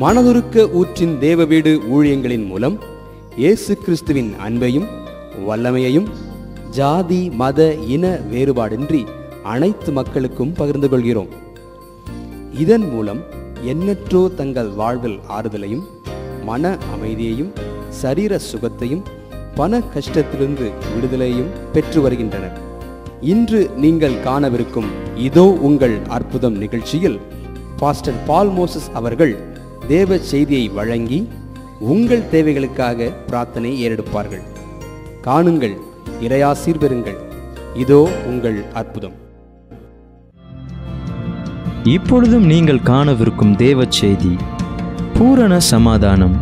மனதுருக்க ஊற்றின் தேவ வீடு ஊழியங்களின் மூலம் இயேசு கிறிஸ்துவின் அன்பையும் வல்லமையையும் ஜாதி மத இன வேறுபாடின்றி அனைத்து மக்களுக்கும் பகிர்ந்து கொள்கிறோம் இதன் மூலம் எண்ணற்றோ தங்கள் வாழ்வில் ஆறுதலையும் மன அமைதியையும் சரீர சுகத்தையும் பண கஷ்டத்திலிருந்து விடுதலையும் பெற்று வருகின்றனர் இன்று நீங்கள் காணவிருக்கும் இதோ உங்கள் அற்புதம் நிகழ்ச்சியில் பாஸ்டர் பால் மோசஸ் அவர்கள் தேவ செய்தியை வழங்கி உங்கள் தேவைகளுக்காக பிரார்த்தனை ஏறெடுப்பார்கள் காணுங்கள் இறையாசீர் பெறுங்கள் இதோ உங்கள் அற்புதம் இப்பொழுதும் நீங்கள் காணவிருக்கும் தேவ செய்தி பூரண சமாதானம்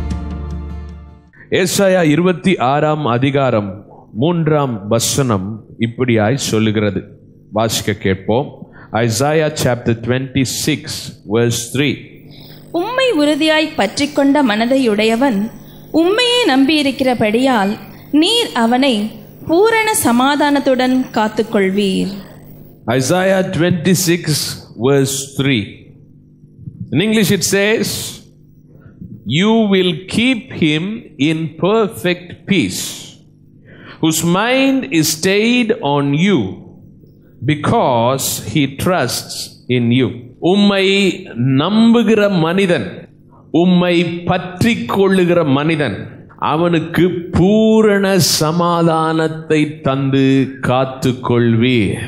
ஏசாயா இருபத்தி ஆறாம் அதிகாரம் மூன்றாம் வசனம் இப்படியாய் சொல்லுகிறது வாசிக்க கேட்போம் Isaiah chapter twenty six verse three உம்மை உறுதியாய் பற்றிக்கொண்ட மனதையுடையவன் உம்மையே நம்பியிருக்கிறபடியால் நீர் அவனை பூரண சமாதானத்துடன் காத்துக்கொள்வீர் Isaiah 26, verse 3. In English, it says, You will keep him in perfect peace, whose mind is stayed on you, because he trusts in you. உம்மை நம்புகிற மனிதன் உம்மை பற்றி கொள்ளுகிற மனிதன் அவனுக்கு பூரண சமாதானத்தை தந்து காத்துக்கொள்வீர்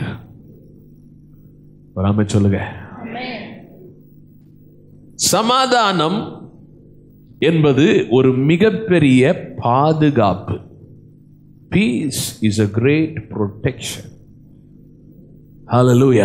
வராம சொல்லுங்க சமாதானம் என்பது ஒரு மிகப்பெரிய பாதுகாப்பு peace is a great protection ஹalleluya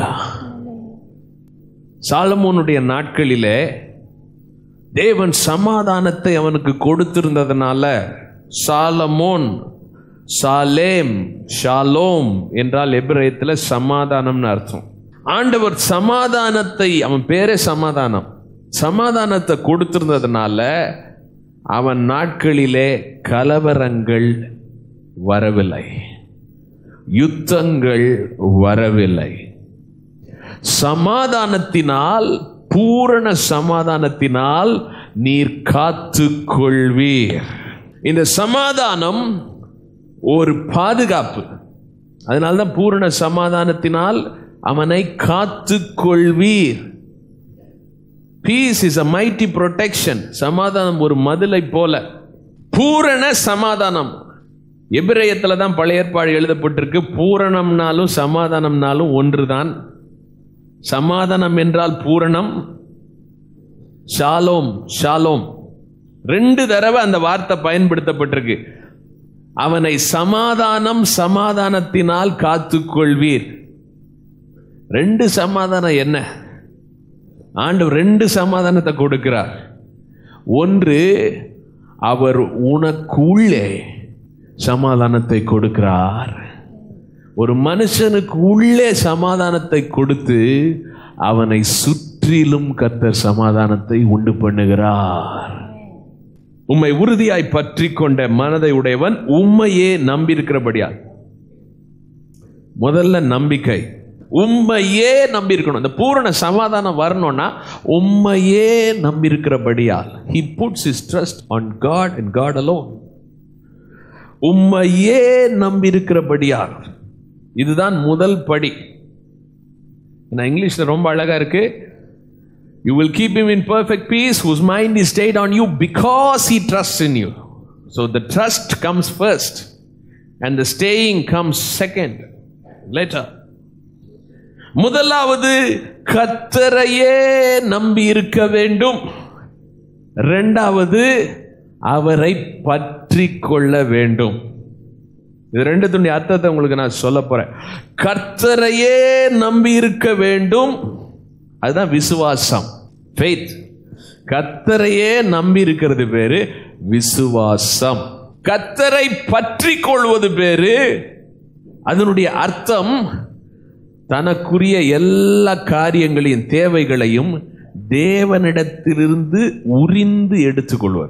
சாலமோனுடைய நாட்களிலே தேவன் சமாதானத்தை அவனுக்கு கொடுத்திருந்ததுனால சாலமோன் சாலேம் ஷாலோம் என்றால் எபிரேயத்தில் சமாதானம்னு அர்த்தம் ஆண்டவர் சமாதானத்தை அவன் பேரே சமாதானம் சமாதானத்தை கொடுத்திருந்ததுனால அவன் நாட்களிலே கலவரங்கள் வரவில்லை யுத்தங்கள் வரவில்லை சமாதானத்தினால் பூரண சமாதானத்தினால் நீர் காத்து கொள்வீர் இந்த சமாதானம் ஒரு பாதுகாப்பு அதனால்தான் பூரண சமாதானத்தினால் அவனை காத்து கொள்வீர் peace is a mighty protection சமாதானம் ஒரு மதிலை போல பூரண சமாதானம் எபிரேயத்தில் தான் பழைய ஏற்பாடு எழுதப்பட்டிருக்கு பூரணம்னாலும் சமாதானம்னாலும் ஒன்றுதான் சமாதானம் என்றால் பூரணம் ஷாலோம் ஷாலோம் ரெண்டு தடவை அந்த வார்த்தை பயன்படுத்தப்பட்டிருக்கு அவனை சமாதானம் சமாதானத்தினால் காத்துக்கொள்வீர் ரெண்டு சமாதானம் என்ன ஆண்டவர் ரெண்டு சமாதானத்தை கொடுக்கிறார் ஒன்று அவர் உனக்குள்ளே சமாதானத்தை கொடுக்கிறார் ஒரு மனுஷனுக்கு உள்ளே சமாதானத்தை கொடுத்து அவனை சுற்றிலும் கர்த்தர் சமாதானத்தை உண்டு பண்ணுகிறார் உம்மை உறுதியாய் பற்றி கொண்ட மனதை உடையவன் உம்மையே நம்பியிருக்கிறபடியால் முதல்ல நம்பிக்கை உண்மையே நம்பி இருக்கணும் இந்த பூரண சமாதானம் வரணும்னா உண்மையே நம்பி இருக்கிறபடியால் he puts his trust on God and God alone உண்மையே நம்பி இருக்கிறபடியால் இதுதான் முதல் படி நான் இங்கிலீஷ்ல ரொம்ப அழகா இருக்கு you will keep him in perfect peace whose mind is stayed on you because he trusts in you so the trust comes first and the staying comes second later முதலாவது கத்தரையே நம்பி இருக்க வேண்டும் ரெண்டாவது அவரை பற்றி கொள்ள வேண்டும் இது ரெண்டுத்துடைய அர்த்தத்தை உங்களுக்கு நான் சொல்ல போறேன் கர்த்தரையே நம்பி இருக்க வேண்டும் அதுதான் விசுவாசம் ஃபெய்த் கர்த்தரையே நம்பி இருக்கிறது பேரு விசுவாசம் கர்த்தரை பற்றி கொள்வது பேரு அதனுடைய அர்த்தம் தனக்குரிய எல்லா காரியங்களையும் தேவைகளையும் தேவனிடத்திலிருந்து உரிந்து எடுத்துக்கொள்வது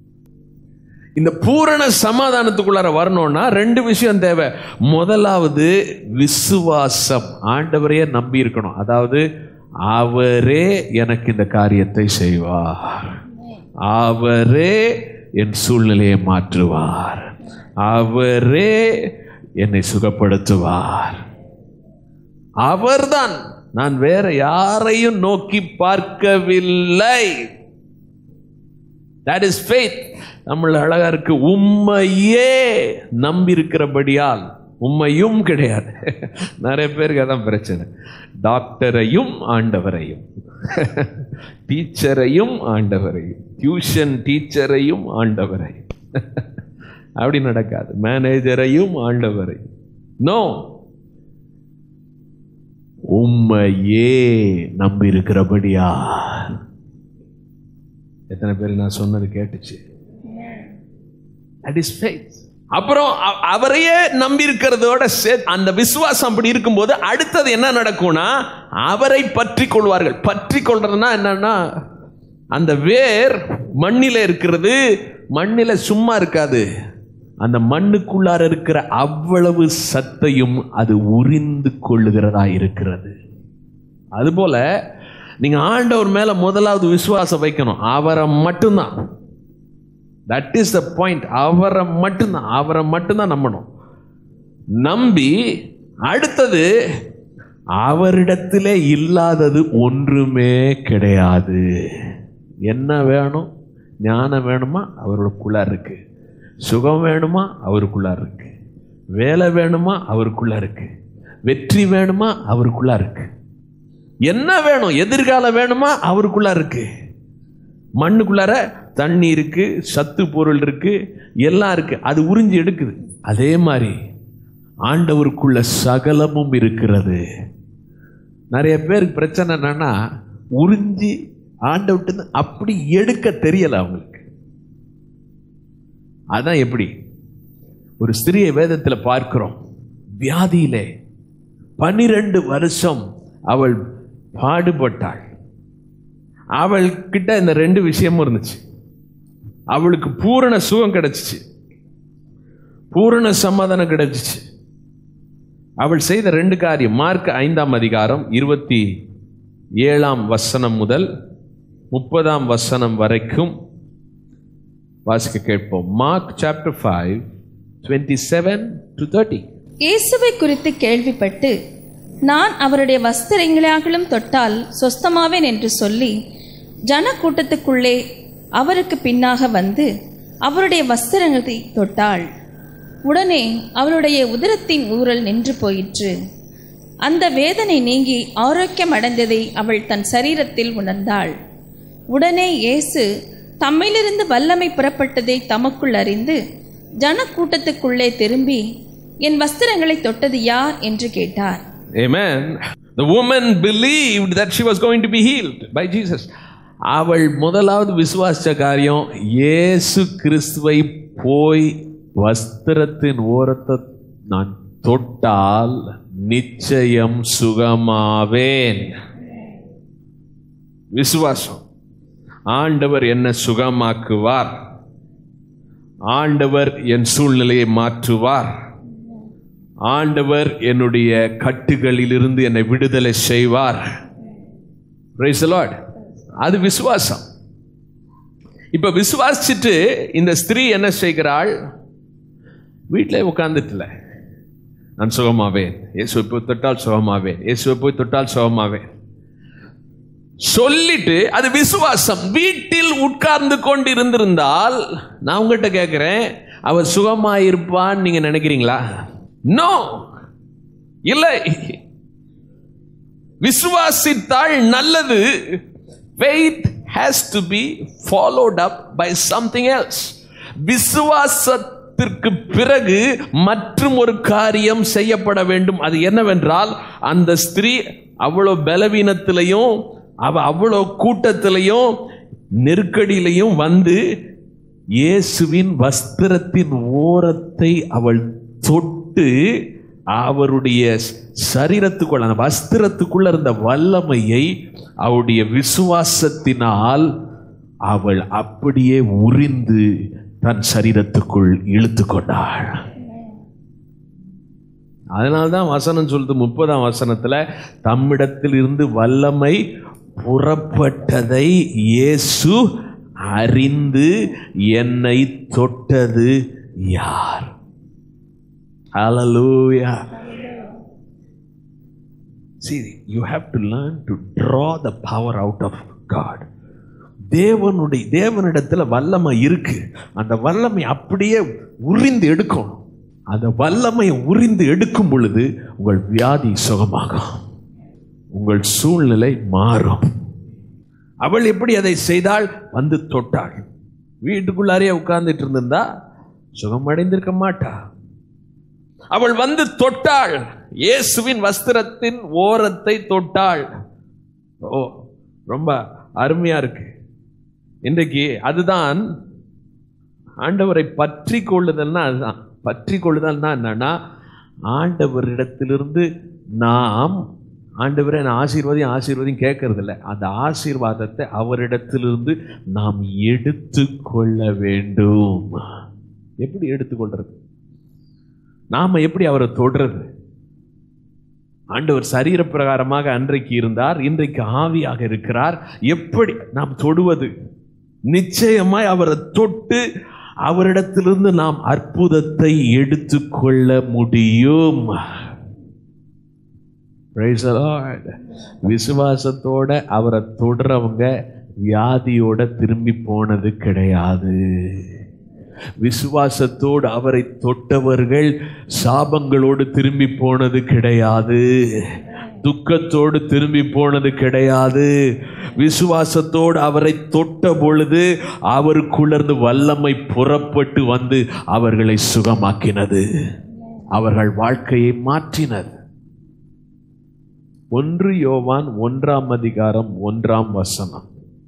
இந்த பூரண சமாதானத்துக்குள்ளார வரணும்னா ரெண்டு விஷயம் தேவை முதலாவது விசுவாசம் ஆண்டவரையே நம்பி இருக்கணும் அதாவது அவரே எனக்கு இந்த காரியத்தை செய்வார் அவரே என் சூழ்நிலையை மாற்றுவார் அவரே என்னை சுகப்படுத்துவார் அவர்தான் நான் வேற யாரையும் நோக்கி பார்க்கவில்லை தட் இஸ் ஃபெய்த் நம்மள அழகா இருக்கு உண்மையே நம்பி இருக்கிறபடியால் உண்மையும் கிடையாது நிறைய பேருக்கு அதான் பிரச்சனை டாக்டரையும் ஆண்டவரையும் டீச்சரையும் ஆண்டவரையும் டியூஷன் டீச்சரையும் ஆண்டவரையும் அப்படி நடக்காது மேனேஜரையும் ஆண்டவரையும் நோ உண்மையே நம்பி இருக்கிறபடியா எத்தனை பேர் நான் சொன்னது கேட்டுச்சு தட் இஸ் ஃபெய்த் அப்புறம் அ- அவரையே நம்பி இருக்கிறதோட சே- அந்த விசுவாசம் அப்படி இருக்கும்போது அடுத்தது என்ன நடக்கும்னா அவரை பற்றி கொள்வார்கள் பற்றி கொள்றதுன்னா என்னன்னா அந்த வேர் மண்ணில இருக்கிறது மண்ணில சும்மா இருக்காது அந்த மண்ணுக்குள்ளார இருக்கிற அவ்வளவு சத்தையும் அது உரிந்து கொள்ளுகிறதா இருக்கிறது அதுபோல நீங்க ஆண்டவர் மேல முதலாவது விசுவாசம் வைக்கணும் அவரை மட்டும்தான் தட் இஸ் த பாயிண்ட் அவரை மட்டும்தான் அவரை மட்டும்தான் நம்பணும் நம்பி அடுத்தது அவரிடத்திலே இல்லாதது ஒன்றுமே கிடையாது என்ன வேணும் ஞானம் வேணுமா அவருக்குள்ள இருக்கு சுகம் வேணுமா அவருக்குள்ள இருக்கு வேலை வேணுமா அவருக்குள்ள இருக்கு வெற்றி வேணுமா அவருக்குள்ள இருக்கு என்ன வேணும் எதிர்காலம் வேணுமா அவருக்குள்ள இருக்கு மண்ணுக்குள்ளார தண்ணி இருக்கு சத்து பொருள் இருக்கு எல்லாம் இருக்கு அது உறிஞ்சி எடுக்குது அதே மாதிரி ஆண்டவருக்குள்ள சகலமும் இருக்கிறது நிறைய பேருக்கு பிரச்சனை என்னன்னா உறிஞ்சி ஆண்டவர்கிட்ட அப்படி எடுக்க தெரியல அவங்களுக்கு அதான் எப்படி ஒரு ஸ்திரியை வேதத்தில் பார்க்கிறோம் வியாதியிலே பனிரெண்டு வருஷம் அவள் பாடுபட்டாள் அவள் கிட்ட இந்த ரெண்டு விஷயமும் இருந்துச்சு அவளுக்கு பூரண சுகம் கிடைச்சிச்சு பூரண சமாதானம் கிடைச்சிச்சு அவள் செய்த ரெண்டு காரியம் மார்க் ஐந்தாம் அதிகாரம் இருபத்தி ஏழாம் வசனம் முதல் முப்பதாம் வசனம் வரைக்கும் வாசிக்க கேட்போம் Mark chapter five twenty seven to thirty இயேசுவை குறித்து கேள்விப்பட்டு நான் அவருடைய வஸ்திரங்களாகலும் தொட்டால் சொஸ்தமாவேன் என்று சொல்லி ஜனக்கூட்டத்துக்குள்ளே அவருக்கு பின்னாக வந்து அவருடைய வஸ்திரங்களை தொட்டாள் உடனே அவளுடைய உதரத்தின் ஊரல் நின்று போயிற்று அந்த வேதனை நீங்கி ஆரோக்கியம் அடைந்ததை அவள் தன் சரீரத்தில் உணர்ந்தாள் உடனே இயேசு தம்மிலிருந்து வல்லமை புறப்பட்டதை தமக்குள் அறிந்து ஜனக்கூட்டத்துக்குள்ளே திரும்பி என் வஸ்திரங்களை தொட்டது யார் என்று கேட்டார் Amen. The woman believed that she was going to be healed by Jesus. அவள் முதலாவது விசுவாசிச்ச காரியம் இயேசு கிறிஸ்துவை போய் வஸ்திரத்தின் ஓரத்தை நான் தொட்டால் நிச்சயம் சுகமாவேன் விசுவாசம் ஆண்டவர் என்ன சுகமாக்குவார் ஆண்டவர் என் சூழ்நிலையை மாற்றுவார் ஆண்டவர் என்னுடைய கட்டுகளிலிருந்து என்னை விடுதலை செய்வார் Praise the Lord. அது விசுவாசம் இப்ப விசுவாசிச்சுட்டு இந்த ஸ்திரீ என்ன செய்கிறாள் வீட்டிலே உட்கார்ந்துட்டுல நான் சுகமாவேன் இயேசுவை போய் தொட்டால் சுகமாவேன் இயேசுவை போய் தொட்டால் சுகமாவேன் சொல்லிட்டு அது விசுவாசம் வீட்டில் உட்கார்ந்து கொண்டு இருந்திருந்தால் நான் உங்ககிட்ட கேட்கிறேன் அவர் சுகமாயிருப்பான்னு நீங்க நினைக்கிறீங்களா நோ இல்லை விசுவாசித்தால் நல்லது faith has to be followed up by something else விசுவாசத்திற்கு பிறகு மற்றும் ஒரு காரியம் செய்யப்பட வேண்டும் அது என்னவென்றால் அந்த ஸ்திரீ அவ்வளோ பலவீனத்திலையும் அவ அவ்வளோ கூட்டத்திலையும் நெருக்கடியிலையும் வந்து இயேசுவின் வஸ்திரத்தின் ஓரத்தை அவள் தொட்டு அவருடைய சரீரத்துக்குள்ள அந்த வஸ்திரத்துக்குள்ள இருந்த வல்லமையை அவருடைய விசுவாசத்தினால் அவள் அப்படியே உரிந்து தன் சரீரத்துக்குள் இழுத்து கொண்டாள் அதனால்தான் வசனம் சொல்லுது முப்பதாம் வசனத்துல தம்மிடத்தில் இருந்து வல்லமை புறப்பட்டதை இயேசு அறிந்து என்னை தொட்டது யார் Hallelujah. See, you have to learn to draw the power out of God. தேவனுடைய தேவனிடத்துல வல்லமை இருக்கு அந்த வல்லமை அப்படியே உறிந்து எடுக்கணும் அந்த வல்லமையை உறிந்து எடுக்கும் பொழுது உங்கள் வியாதி சுகமாகும் உங்கள் சூழ்நிலை மாறும் அவள் எப்படி அதை செய்தால் வந்து தொட்டாள் வீட்டுக்குள்ளாரே உட்கார்ந்துட்டு இருந்திருந்தா சுகமடைந்திருக்க மாட்டா அவள் வந்து தொட்டாள் இயேசுவின் வஸ்திரத்தின் ஓரத்தை தொட்டாள் ஓ ரொம்ப அருமையா இருக்கு இன்றைக்கு அதுதான் ஆண்டவரை பற்றி கொள்ளுதல்னா அதுதான் பற்றி கொள்ளுதல்னா என்னன்னா ஆண்டவரிடத்திலிருந்து நாம் ஆண்டவரை நான் ஆசீர்வாதியும் ஆசீர்வாதியும் கேட்கறது இல்லை அந்த ஆசீர்வாதத்தை அவரிடத்திலிருந்து நாம் எடுத்து கொள்ள வேண்டும் எப்படி எடுத்துக்கொள்றது நாம எப்படி அவரை தொடுறது ஆண்டவர் சரீர பிரகாரமாக அன்றைக்கு இருந்தார் இன்றைக்கு ஆவியாக இருக்கிறார் எப்படி நாம் தொடுவது நிச்சயமாய் அவரை தொட்டு அவரிடத்திலிருந்து நாம் அற்புதத்தை எடுத்துக்கொள்ள முடியும் Praise the Lord. விசுவாசத்தோட அவரை தொடுறவங்க வியாதியோட திரும்பி போனது கிடையாது விசுவாசத்தோடு அவரை தொட்டவர்கள் சாபங்களோடு திரும்பி போனது கிடையாது துக்கத்தோடு திரும்பி போனது கிடையாது விசுவாசத்தோடு அவரை தொட்ட பொழுது அவருக்குள்ளர்ந்து வல்லமை புறப்பட்டு வந்து அவர்களை சுகமாக்கினது அவர்கள் வாழ்க்கையை மாற்றினது ஒன்று யோவான் ஒன்றாம் அதிகாரம் ஒன்றாம் வசனம்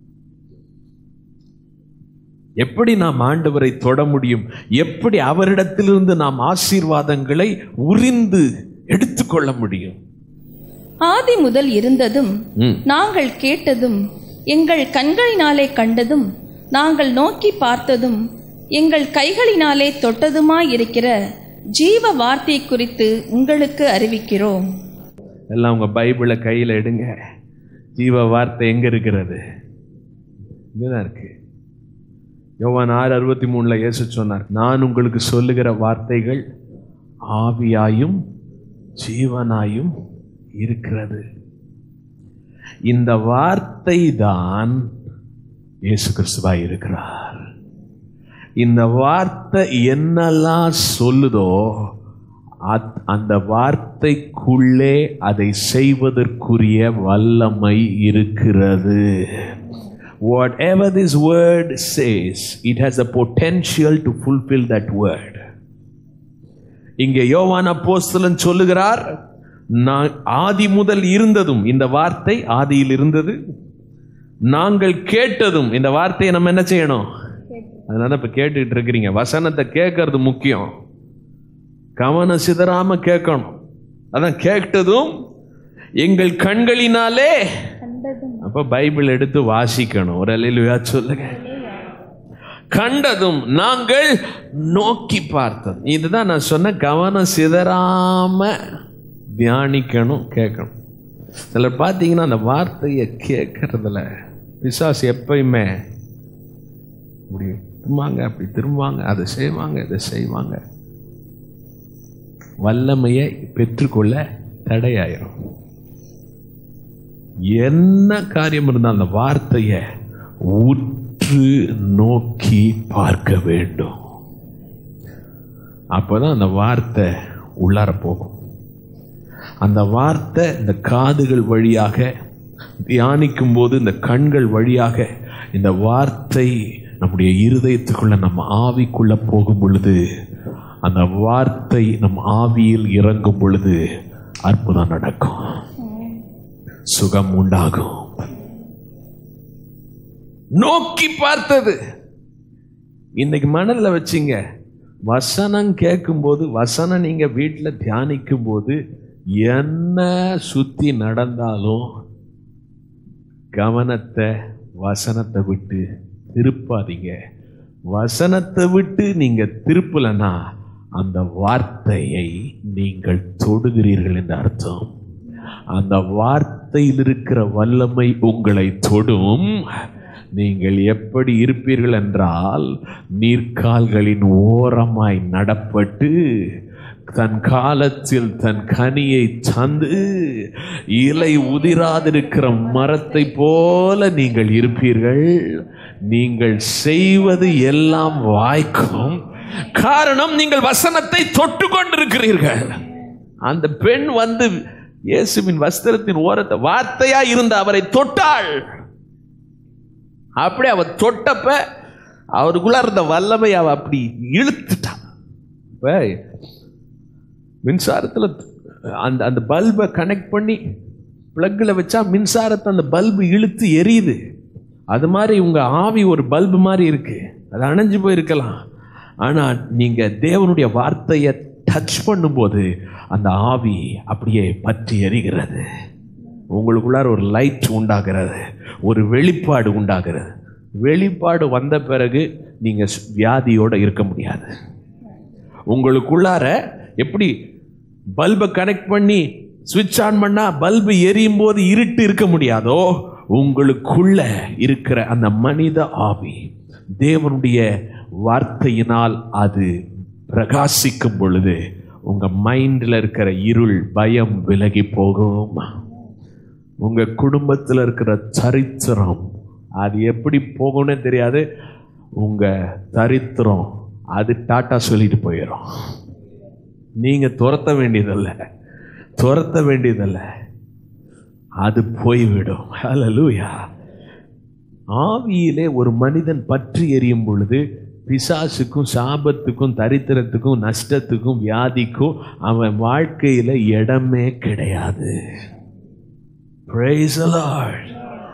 எப்படி நாம் ஆண்டவரை தொட முடியும் எப்படி அவரிடத்திலிருந்து நாம் ஆசீர்வாதங்களை உரிந்து எடுத்துக்கொள்ள முடியும் ஆதி முதல் இருந்ததும் ம். நாங்கள் கேட்டதும் எங்கள் கண்களினாலே கண்டதும் நாங்கள் நோக்கி பார்த்ததும் எங்கள் கைகளினாலே தொட்டதுமாயிருக்கிற ஜீவ வார்த்தை குறித்து உங்களுக்கு அறிவிக்கிறோம் எல்லாம் உங்க பைபிளை கையில் எடுங்க ஜீவ வார்த்தை எங்க இருக்கிறது இங்கதான் இருக்கு யோவான் ஆறு அறுபத்தி மூணுல இயேசு சொன்னார் நான் உங்களுக்கு சொல்லுகிற வார்த்தைகள் ஆவியாயும் ஜீவனாயும் இருக்கிறது இந்த வார்த்தை தான் இயேசு கிறிஸ்துவாய் இருக்கிறார் இந்த வார்த்தை என்னெல்லாம் சொல்லுதோ அத்- அந்த வார்த்தைக்குள்ளே அதை செய்வதற்குரிய வல்லமை இருக்கிறது whatever this word says it has a potential to fulfill that word இங்கே யோவான் அப்போஸ்தலன் சொல்லுகிறார் நான் ஆதி முதல் இருந்ததும் இந்த வார்த்தை ஆதியில் இருந்தது நாங்கள் கேட்டதும் இந்த வார்த்தையை நம்ம என்ன செய்யணும் அதனால இப்ப கேட்டுக்கிட்டு இருக்கிறீங்க வசனத்தை கேட்கறது முக்கியம் கவனம் சிதறாம கேட்கணும் அதான் கேட்டதும் எங்கள் கண்களினாலே அப்ப பைபிள் எடுத்து வாசிக்கணும் ஒரு அல்லேலூயா சொல்லுங்க கண்டதும் நாங்கள் நோக்கி பார்த்தோம் இதுதான் நான் சொன்ன கவனம் சிதறாம தியானிக்கணும் கேட்கணும் சிலர் பார்த்தீங்கன்னா அந்த வார்த்தையை கேட்கறதுல பிசாசு எப்பயுமே இப்படி திரும்பாங்க அப்படி திரும்புவாங்க அதை செய்வாங்க இதை செய்வாங்க வல்லமையை பெற்றுக்கொள்ள தடையாயிரும் என்ன காரியம் இருந்தால் அந்த வார்த்தையை உற்று நோக்கி பார்க்க வேண்டும் அப்பதான் அந்த வார்த்தை உள்ளார போகும் அந்த வார்த்தை இந்த காதுகள் வழியாக தியானிக்கும் போது இந்த கண்கள் வழியாக இந்த வார்த்தை நம்முடைய இருதயத்துக்குள்ள நம்ம ஆவிக்குள்ள போகும் பொழுது அந்த வார்த்தை நம் ஆவியில் இறங்கும் பொழுது அற்புதம் நடக்கும் சுகம் உண்டாகும் நோக்கி பார்த்தது இன்னைக்கு மணல்ல வச்சிங்க வசனம் கேட்கும்போது வசனம் நீங்க வீட்டில் தியானிக்கும் போது என்ன சுத்தி நடந்தாலும் கவனத்தை வசனத்தை விட்டு திருப்பாதீங்க வசனத்தை விட்டு நீங்க திருப்பலனா அந்த வார்த்தையை நீங்கள் தொடுகிறீர்கள் என்று அர்த்தம் அந்த வார்த்தையில் இருக்கிற வல்லமை உங்களை தொடும் நீங்கள் எப்படி இருப்பீர்கள் என்றால் நீர்க்கால்களின் ஓரமாய் நடப்பட்டு தன் காலத்தில் தன் கனியை தந்து இலை உதிராதிருக்கிற மரத்தை போல நீங்கள் இருப்பீர்கள் நீங்கள் செய்வது எல்லாம் வாய்க்கும் காரணம் நீங்கள் வசனத்தை தொட்டு கொண்டிருக்கிறீர்கள் அந்த பெண் வந்து இயேசுவின் வஸ்திரத்தின் ஓரத்தை வார்த்தையா இருந்த அவரை தொட்டாள் அப்படியே அவ தொட்டப்ப அவருக்குள்ள இருந்த வல்லமை அவ அப்படி இழுத்துட்டான் இப்ப மின்சாரத்தில் அந்த அந்த பல்பை கனெக்ட் பண்ணி ப்ளக்கில் வச்சா மின்சாரத்தை அந்த பல்பு இழுத்து எரியுது அது மாதிரி உங்கள் ஆவி ஒரு பல்பு மாதிரி இருக்கு அது அணைஞ்சு போயிருக்கலாம் ஆனால் நீங்கள் தேவனுடைய வார்த்தையை டச் பண்ணும்போது அந்த ஆவி அப்படியே பற்றி எரிகிறது உங்களுக்குள்ளார ஒரு லைட் உண்டாகிறது ஒரு வெளிப்பாடு உண்டாகிறது வெளிப்பாடு வந்த பிறகு நீங்கள் வியாதியோடு இருக்க முடியாது உங்களுக்குள்ளார எப்படி பல்பை கனெக்ட் பண்ணி சுவிட்ச் ஆன் பண்ணா பல்பு எரியும் போது இருட்டு இருக்க முடியாதோ உங்களுக்குள்ள இருக்கிற அந்த மனித ஆவி தேவனுடைய வார்த்தையினால் அது பிரகாசிக்கும் பொழுது உங்க மைண்ட்ல இருக்கிற இருள் பயம் விலகி போகும் உங்க குடும்பத்தில் இருக்கிற சரித்திரம் அது எப்படி போகும்னே தெரியாது உங்க சரித்திரம் அது டாட்டா சொல்லிட்டு போயிடும் நீங்க துரத்த வேண்டியதில்ல துரத்த வேண்டியதில்ல அது போய்விடும் ஹalleluya ஆவியிலே ஒரு மனிதன் பற்றி எரியும் பொழுது பிசாசுக்கும் சாபத்துக்கும் தரித்திரத்துக்கும் நஷ்டத்துக்கும் வியாதிக்கும் அவன் வாழ்க்கையில இடமே கிடையாது Praise the Lord.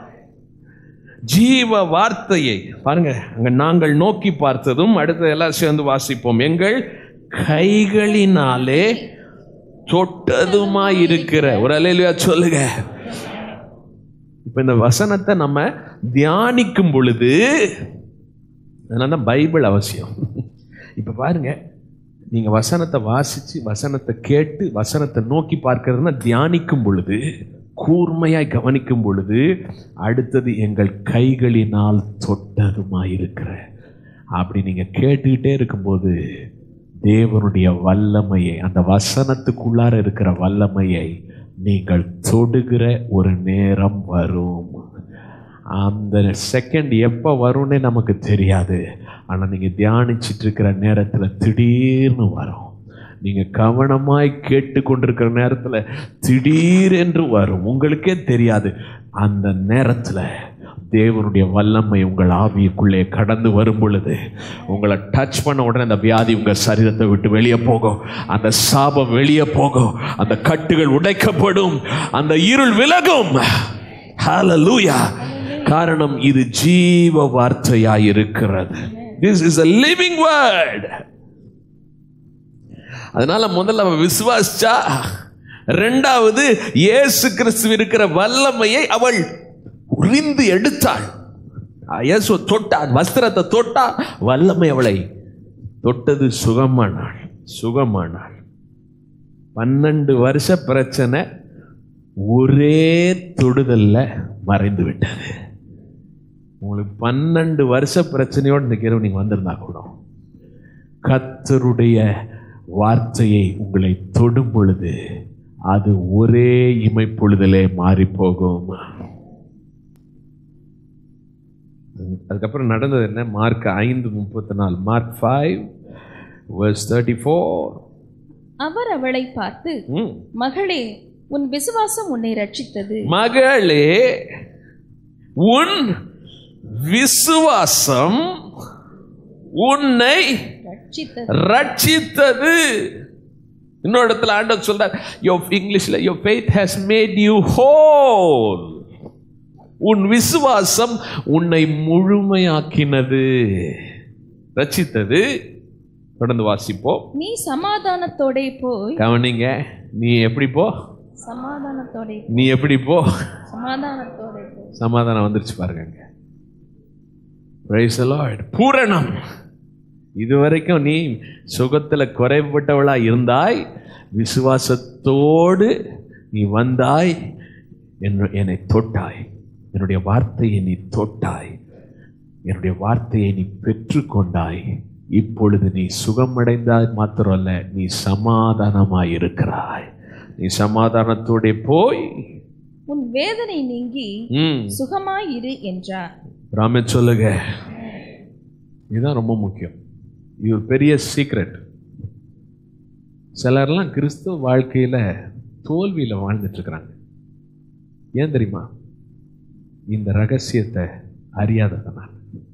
ஜீவ வார்த்தையை பாருங்க அங்க நாங்கள் நோக்கி பார்த்ததும் அடுத்து எல்லாம் சேர்ந்து வாசிப்போம் எங்கள் கைகளினாலே தொட்டதுமா இருக்கிற ஒரு அலையிலுயா சொல்லுங்க இப்ப இந்த வசனத்தை நம்ம தியானிக்கும் பொழுது அதனால தான் பைபிள் அவசியம் இப்ப பாருங்க நீங்க வசனத்தை வாசிச்சு வசனத்தை கேட்டு வசனத்தை நோக்கி பார்க்கறதுனா தியானிக்கும் பொழுது கூர்மையாய் கவனிக்கும் பொழுது அடுத்தது எங்கள் கைகளினால் தொட்டதுமாயிருக்கிற அப்படி நீங்க கேட்டுக்கிட்டே இருக்கும்போது தேவனுடைய வல்லமையை அந்த வசனத்துக்குள்ளார இருக்கிற வல்லமையை நீங்கள் தொடுகிற ஒரு நேரம் வரும் அந்த செகண்ட் எப்போ வரும்னே நமக்கு தெரியாது ஆனால் நீங்கள் தியானிச்சிட்டு இருக்கிற நேரத்தில் திடீர்னு வரும் நீங்கள் கவனமாய் கேட்டு கொண்டிருக்கிற நேரத்தில் திடீரென்று வரும் உங்களுக்கே தெரியாது அந்த நேரத்தில் தேவனுடைய வல்லமை உங்கள் ஆவியுக்குள்ளே கடந்து வரும் பொழுது உங்களை டச் பண்ண உடனே அந்த வியாதி உங்கள் சரீரத்தை விட்டு வெளியே போகும் அந்த சாபம் வெளியே போகும் அந்த கட்டுகள் உடைக்கப்படும் அந்த இருள் விலகும் ஹalleluya காரணம் இது ஜீவ வார்த்தையாய் இருக்கிறது this is a living word அதனால முதல்ல அவன் விசுவாசிச்சா ரெண்டாவது இயேசு கிறிஸ்து இருக்கிற வல்லமையை அவள் உறிந்து எடுத்தாள் இயேசு தொட்டா வஸ்திரத்தை தொட்டா வல்லமை அவளை தொட்டது சுகமானாள் சுகமானாள் பன்னெண்டு வருஷ பிரச்சனை ஒரே தொடுதல்ல மறைந்து விட்டது உங்களுக்கு பன்னெண்டு வருஷ பிரச்சனையோடு இன்னைக்கு இரவு நீங்க வந்திருந்தா கூட கத்தருடைய வார்த்தையை உங்களை தொடும் பொழுது அது ஒரே இமைப்பொழுதிலே மாறி போகும் அதுக்கப்புறம் நடந்தது என்ன மார்க் ஐந்து முப்பத்தி நாலு Mark five verse thirty four அவர் அவளை பார்த்து மகளே உன் விசுவாசம் உன்னை ரட்சித்தது மகளே உன் விசுவாசம் உன்னை ரட்சித்தது ரட்சித்தது இன்னொரு இடத்துல ஆண்டவர் சொல்றார் யோ இங்கிலீஷ்ல your faith has made you whole உன் விசுவாசம் உன்னை முழுமையாக்கினது ரட்சித்தது தொடர்ந்து வாசிப்போம் நீ சமாதானத்தோடே போய் கவனிங்க நீ எப்படி போ சமாதானத்தோடே நீ எப்படி போ சமாதானத்தோடே போய் சமாதானம் வந்துருச்சு பாருங்க அங்க Praise the Lord. பூரணம் இதுவரைக்கும் நீ சுகத்துல குறைபட்டவளா இருந்தாய் விசுவாசத்தோடு நீ வந்தாய் என்ன- என்னை தொட்டாய் என்னுடைய வார்த்தையை நீ தொட்டாய் என்னுடைய வார்த்தையை நீ பெற்றுக்கொண்டாய் இப்பொழுது நீ சுகமடைந்தாய் மாத்திரமல்ல நீ சமாதானமாய் இருக்கிறாய் நீ சமாதானத்தோட போய் உன் வேதனை நீங்கி ம் சுகமாயிரு என்றார் ராமே சொல்லுங்க இதுதான் ரொம்ப முக்கியம் இது ஒரு பெரிய சீக்ரெட் சிலர்லாம் கிறிஸ்துவ வாழ்க்கையில் தோல்வியில் வாழ்ந்துட்டு இருக்கிறாங்க ஏன் தெரியுமா இந்த ரகசியத்தை அறியாததனால்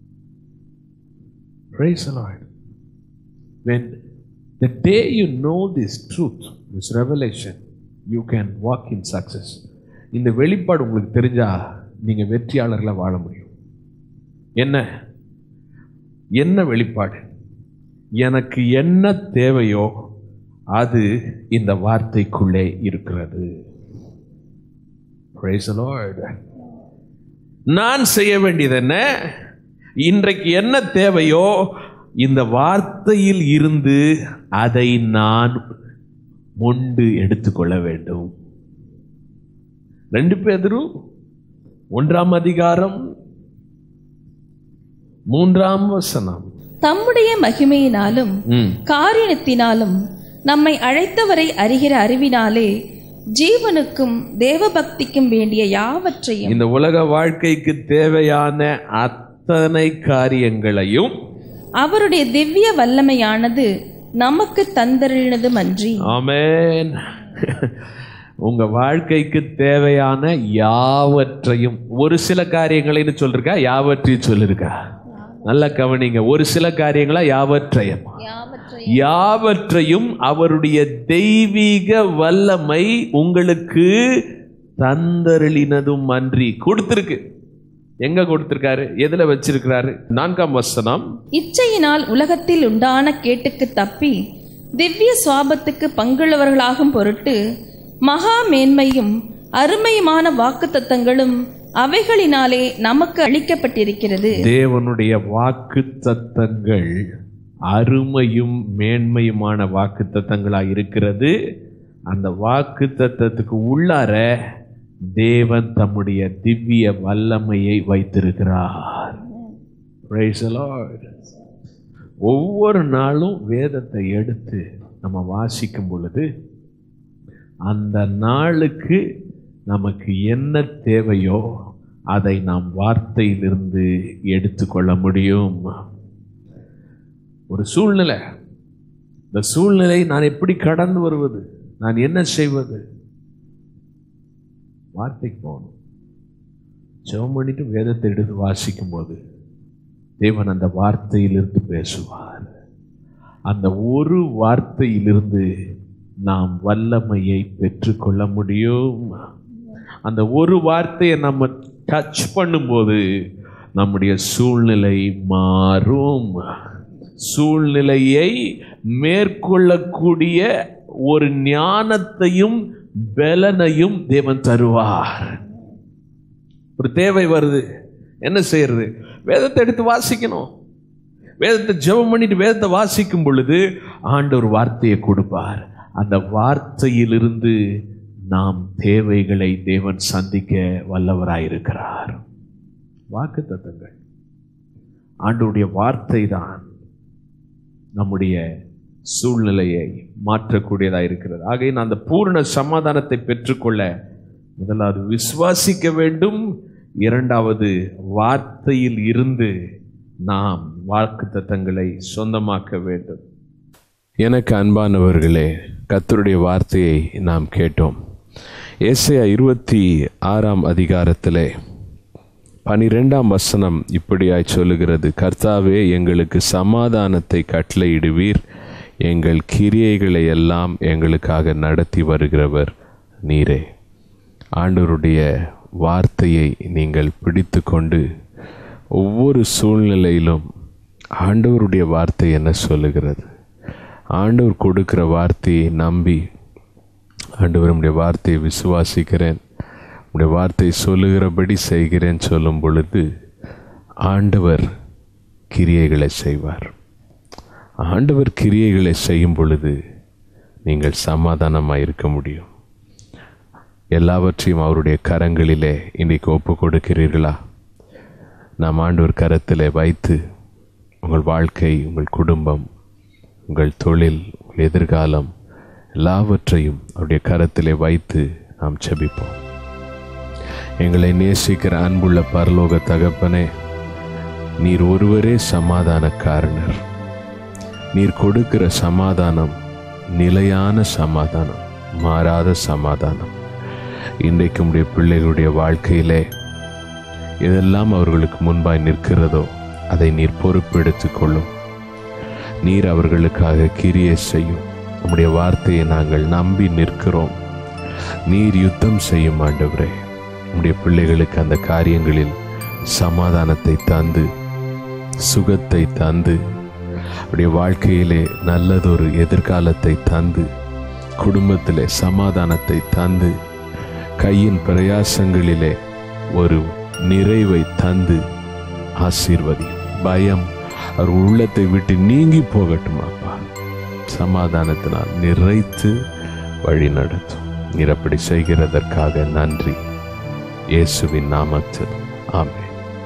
Praise the Lord. When the day you know this truth, this revelation, you can walk in success. இந்த வெளிப்பாடு உங்களுக்கு தெரிஞ்சா நீங்க வெற்றியாளர்களா வாழ முடியும் என்ன என்ன வெளிப்பாடு எனக்கு என்ன தேவையோ அது இந்த வார்த்தைக்குள்ளே இருக்கிறது Praise the Lord. நான் செய்ய வேண்டியது என்ன இன்றைக்கு என்ன தேவையோ இந்த வார்த்தையில் இருந்து அதை நான் மொண்டு எடுத்துக்கொள்ள வேண்டும் ரெண்டு பேதரும் ஒன்றாம் அதிகாரம் மூன்றாம் வசனம் தம்முடைய மகிமையினாலும் ம் காரியத்தினாலும் நம்மை அழைத்தவரை அறிகிற அறிவினாலே ஜீவனுக்கும் தேவபக்திக்கும் வேண்டிய யாவற்றையும் இந்த உலக வாழ்க்கைக்கு தேவையான அத்தனை காரியங்களையும் அவருடைய திவ்ய வல்லமையானது நமக்கு தந்தருளினதுமன்றி ஆமென் உங்க வாழ்க்கைக்கு தேவையான யாவற்றையும் ஒரு சில காரியங்களைன்னு சொல்லிருக்கா யாவற்றையும் சொல்லிருக்கா நல்ல கவனிங்க ஒரு சில காரியங்களா யாவற்றையும் யாவற்றையும் யாவற்றையும் அவருடைய தெய்வீக வல்லமை உங்களுக்கு தந்தருளினதும் அன்றி கொடுத்திருக்கு எங்க கொடுத்திருக்காரு எதுல வச்சிருக்கிறாரு நான்காம் வசனம் இச்சையினால் உலகத்தில் உண்டான கேட்டுக்கு தப்பி திவ்ய சுவாபத்துக்கு பங்குள்ளவர்களாகும் பொருட்டு மகா மேன்மையும் அருமையுமான வாக்குத்தத்தங்களும் அவைகளினாலே நமக்கு அளிக்கப்பட்டிருக்கிறது தேவனுடைய வாக்கு தத்தங்கள் அருமையும் மேன்மையுமான வாக்கு தத்தங்களாக இருக்கிறது அந்த வாக்கு தத்தத்துக்கு உள்ளார தேவன் தம்முடைய திவ்ய வல்லமையை வைத்திருக்கிறார் Praise the Lord. ஒவ்வொரு நாளும் வேதத்தை எடுத்து நம்ம வாசிக்கும் பொழுது அந்த நாளுக்கு நமக்கு என்ன தேவையோ அதை நாம் வார்த்தையிலிருந்து எடுத்துக்கொள்ள முடியும் ஒரு சூழ்நிலை இந்த சூழ்நிலை நான் எப்படி கடந்து வருவது நான் என்ன செய்வது வார்த்தைக்கு போகணும் ஜெபம் பண்ணிட்டு வேதத்தை எடுத்து வாசிக்கும் போது தேவன் அந்த வார்த்தையிலிருந்து பேசுவார் அந்த ஒரு வார்த்தையிலிருந்து நாம் வல்லமையை பெற்றுக்கொள்ள முடியும் அந்த ஒரு வார்த்தையை நம்ம டச் பண்ணும்போது நம்முடைய சூழ்நிலை மாறும் சூழ்நிலையை மேற்கொள்ளக்கூடிய ஒரு ஞானத்தையும் பலனையும் தேவன் தருவார் ஒரு தேவை வருது என்ன செய்யறது வேதத்தை எடுத்து வாசிக்கணும் வேதத்தை ஜெபம் பண்ணிட்டு வேதத்தை வாசிக்கும் பொழுது ஆண்டவர் வார்த்தையை கொடுப்பார் அந்த வார்த்தையிலிருந்து நாம் தேவைகளை தேவன் சந்திக்க வல்லவராயிருக்கிறார் வாக்கு தத்தங்கள் ஆண்டவருடைய வார்த்தை தான் நம்முடைய சூழ்நிலையை மாற்றக்கூடியதாக இருக்கிறது ஆகையின் அந்த பூரண சமாதானத்தை பெற்றுக்கொள்ள முதலாவது விசுவாசிக்க வேண்டும் இரண்டாவது வார்த்தையில் இருந்து நாம் வாக்கு தத்தங்களை சொந்தமாக்க வேண்டும் எனக்கு அன்பானவர்களே கர்த்தருடைய வார்த்தையை நாம் கேட்டோம் ஏசையா இருபத்தி ஆறாம் அதிகாரத்திலே பனிரெண்டாம் வசனம் இப்படியாய் சொல்லுகிறது கர்த்தாவே எங்களுக்கு சமாதானத்தை கட்டளையிடுவீர் எங்கள் கிரியைகளை எல்லாம் எங்களுக்காக நடத்தி வருகிறவர் நீரே ஆண்டவருடைய வார்த்தையை நீங்கள் பிடித்து கொண்டு ஒவ்வொரு சூழ்நிலையிலும் ஆண்டவருடைய வார்த்தை என்ன சொல்லுகிறது ஆண்டவர் கொடுக்கிற வார்த்தையை நம்பி ஆண்டவர் உம்முடைய வார்த்தையை விசுவாசிக்கிறேன் உம்முடைய வார்த்தை சொல்லுகிறபடி செய்கிறேன் சொல்லும் பொழுது ஆண்டவர் கிரியைகளை செய்வார் ஆண்டவர் கிரியைகளை செய்யும் பொழுது நீங்கள் சமாதானமாக இருக்க முடியும் எல்லாவற்றையும் அவருடைய கரங்களிலே இன்றைக்கு ஒப்பு கொடுக்கிறீர்களா நாம் ஆண்டவர் கரத்தில் வைத்து உங்கள் வாழ்க்கை உங்கள் குடும்பம் உங்கள் தொழில் உங்கள் எதிர்காலம் எல்லாவற்றையும் அவருடைய கரத்திலே வைத்து நாம் செபிப்போம் எங்களை நேசிக்கிற அன்புள்ள பரலோக தகப்பனே நீர் ஒருவரே சமாதான காரணர் நீர் கொடுக்கிற சமாதானம் நிலையான சமாதானம் மாறாத சமாதானம் இன்றைக்கு உடைய பிள்ளைகளுடைய வாழ்க்கையிலே எதெல்லாம் அவர்களுக்கு முன்பாய் நிற்கிறதோ அதை நீர் பொறுப்பெடுத்துக் கொள்ளும் நீர் அவர்களுக்காக கிரியை செய்யும் உம்முடைய வார்த்தையை நாங்கள் நம்பி நிற்கிறோம் நீர் யுத்தம் செய்யும் ஆண்டவரே உம்முடைய பிள்ளைகளுக்கு அந்த காரியங்களில் சமாதானத்தை தந்து சுகத்தை தந்து அவருடைய வாழ்க்கையிலே நல்லதொரு எதிர்காலத்தை தந்து குடும்பத்திலே சமாதானத்தை தந்து கையின் பிரயாசங்களிலே ஒரு நிறைவை தந்து ஆசீர்வதி பயம் அவர் உள்ளத்தை விட்டு நீங்கி போகட்டும் அப்பா சமாதானத்தினால் நிறைத்து வழி நடத்தும் நீர் அப்படி செய்கிறதற்காக நன்றி இயேசுவின் நாமத்தில் ஆமென்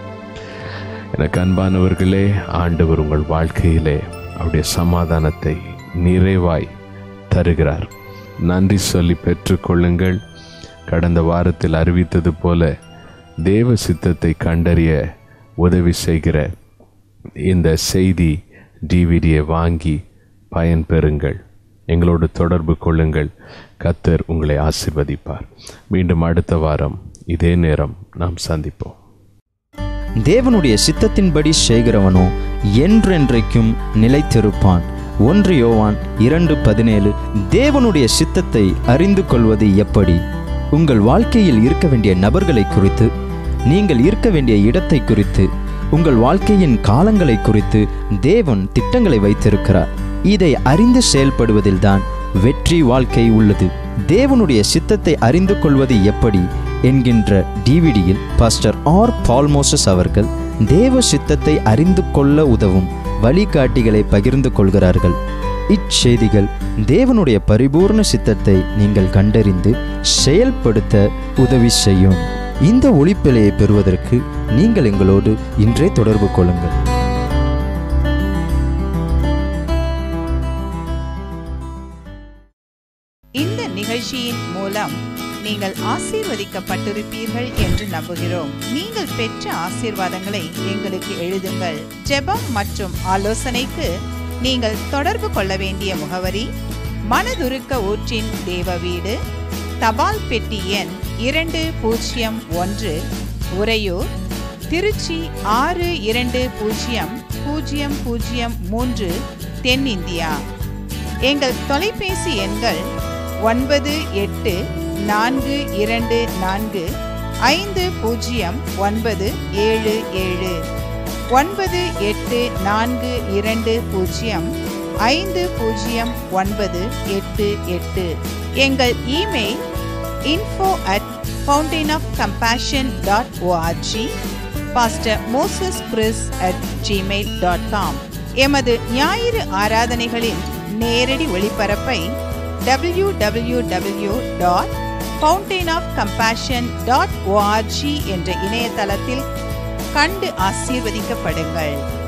எனக்கு அன்பானவர்களே ஆண்டவர் உங்கள் வாழ்க்கையிலே அவருடைய சமாதானத்தை நிறைவாய் தருகிறார் நன்றி சொல்லி பெற்றுக்கொள்ளுங்கள் கடந்த வாரத்தில் அறிவித்தது போல தேவ சித்தத்தை கண்டறிய உதவி செய்கிற இந்த செய்தி டிவிடியை வாங்கி பயன்பெறுங்கள் எங்களோடு தொடர்பு கொள்ளுங்கள் கத்தர் உங்களை ஆசிர்வதிப்பார் மீண்டும் அடுத்த வாரம் இதே நேரம் நாம் சந்திப்போம் தேவனுடைய சித்தத்தின்படி செய்கிறவனோ என்றென்றைக்கும் நிலைத்திருப்பான் ஒன்று யோவான் இரண்டு பதினேழு தேவனுடைய சித்தத்தை அறிந்து கொள்வது எப்படி உங்கள் வாழ்க்கையில் இருக்க வேண்டிய நபர்களை குறித்து நீங்கள் இருக்க வேண்டிய இடத்தை குறித்து உங்கள் வாழ்க்கையின் காலங்களை குறித்து தேவன் திட்டங்களை வைத்திருக்கிறார் இதை அறிந்து செயல்படுவதில்தான் வெற்றி வாழ்க்கை உள்ளது தேவனுடைய சித்தத்தை அறிந்து கொள்வது எப்படி என்கின்ற டிவிடியில் பாஸ்டர் ஆர் பால்மோசஸ் அவர்கள் தேவ சித்தத்தை அறிந்து கொள்ள உதவும் வழிகாட்டிகளை பகிர்ந்து கொள்கிறார்கள் இச்செய்திகள் தேவனுடைய பரிபூர்ண சித்தத்தை நீங்கள் கண்டறிந்து செயல்படுத்த உதவி செய்யும் இந்த ஒளிப்பிழையை பெறுவதற்கு நீங்கள் எங்களோடு இன்றே தொடர்பு கொள்ளுங்கள் இந்த நிகழ்ச்சியின் மூலம் நீங்கள் ஆசீர்வதிக்கப்பட்டிருப்பீர்கள் என்று நம்புகிறோம் நீங்கள் பெற்ற ஆசீர்வாதங்களை எங்களுக்கு எழுதுங்கள் ஜெபம் மற்றும் ஆலோசனைக்கு நீங்கள் தொடர்பு கொள்ள வேண்டிய முகவரி மனதுருக்க ஊற்றின் தேவ வீடு தபால் பெட்டி எண் இரண்டு பூஜ்ஜியம் ஒன்று உறையூர் திருச்சி ஆறு இரண்டு பூஜ்ஜியம் பூஜ்ஜியம் பூஜ்ஜியம் மூன்று தென்னிந்தியா எங்கள் தொலைபேசி எண்கள் ஒன்பது எட்டு நான்கு இரண்டு நான்கு ஐந்து பூஜ்ஜியம் ஒன்பது ஏழு ஏழு ஒன்பது எட்டு நான்கு இரண்டு பூஜ்ஜியம் ஐந்து பூஜ்ஜியம் ஒன்பது எட்டு எட்டு எங்கள் email info at fountain of compassion dot ORG pastor Moses Chris at Gmail dot com எமது ஞாயிறு ஆராதனைகளின் நேரடி ஒளிபரப்பை W W W dot fountain of compassion dot ORG என்ற இணையதளத்தில் கண்டு ஆசீர்வதிக்கப்படுங்கள்